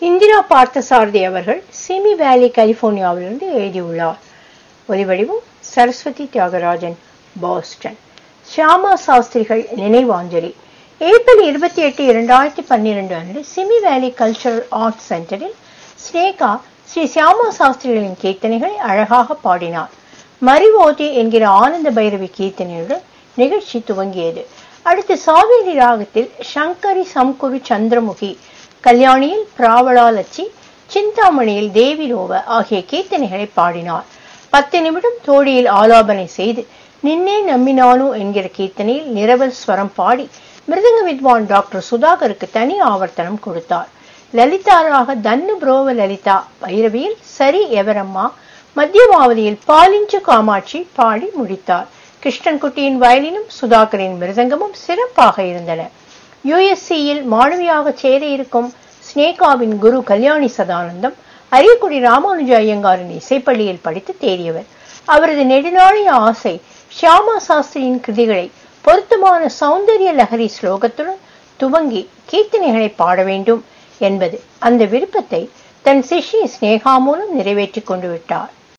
இந்திரா பார்த்தசாரதி அவர்கள் சிமி வேலி கலிபோர்னியாவிலிருந்து எழுதியுள்ளார் ஒலிவடிவம் சரஸ்வதி தியாகராஜன் பாஸ்டன் ஷியாமா சாஸ்திரிகள் நினைவாஞ்சலி ஏப்ரல் இருபத்தி எட்டு இரண்டாயிரத்தி பன்னிரண்டு அன்று சிமி வேலி கல்ச்சரல் ஆர்ட் சென்டரில் ஸ்னேகா ஸ்ரீ சியாமா சாஸ்திரிகளின் கீர்த்தனைகளை அழகாக பாடினார் மரிவோதி என்கிற ஆனந்த பைரவி கீர்த்தனையுடன் நிகழ்ச்சி துவங்கியது அடுத்து சாவேரி ராகத்தில் சங்கரி சம்குரு சந்திரமுகி கல்யாணியில் பிராவளாலச்சி சிந்தாமணியில் தேவிலோவ ஆகிய கீர்த்தனைகளை பாடினார் பத்து நிமிடம் தோழியில் ஆலாபனை செய்து நின்னே நம்பினானு என்கிற கீர்த்தனையில் நிரவல் ஸ்வரம் பாடி மிருதங்க வித்வான் டாக்டர் சுதாகருக்கு தனி ஆவர்த்தனம் கொடுத்தார் லலிதாராக தன்னு புரோவ லலிதா பைரவியில் சரி எவரம்மா மத்தியமாவதியில் பாலிஞ்சு காமாட்சி பாடி முடித்தார் கிருஷ்ணன்குட்டியின் வயலினும் சுதாகரின் மிருதங்கமும் சிறப்பாக இருந்தன யுஎஸ்சியில் மாணவியாக சேர இருக்கும் ஸ்னேகாவின் குரு கல்யாணி சதானந்தம் அரியக்குடி ராமானுஜ ஐயங்காரின் இசைப்பள்ளியில் படித்து தேறியவர் அவரது நெடுநாளைய ஆசை ஷியாமா சாஸ்திரியின் கிருதிகளை பொருத்தமான சௌந்தரிய லஹரி ஸ்லோகத்துடன் துவங்கி கீர்த்தனைகளை பாட வேண்டும் என்பது அந்த விருப்பத்தை தன் சிஷ்ய ஸ்னேகா மூலம் நிறைவேற்றிக் கொண்டு விட்டார்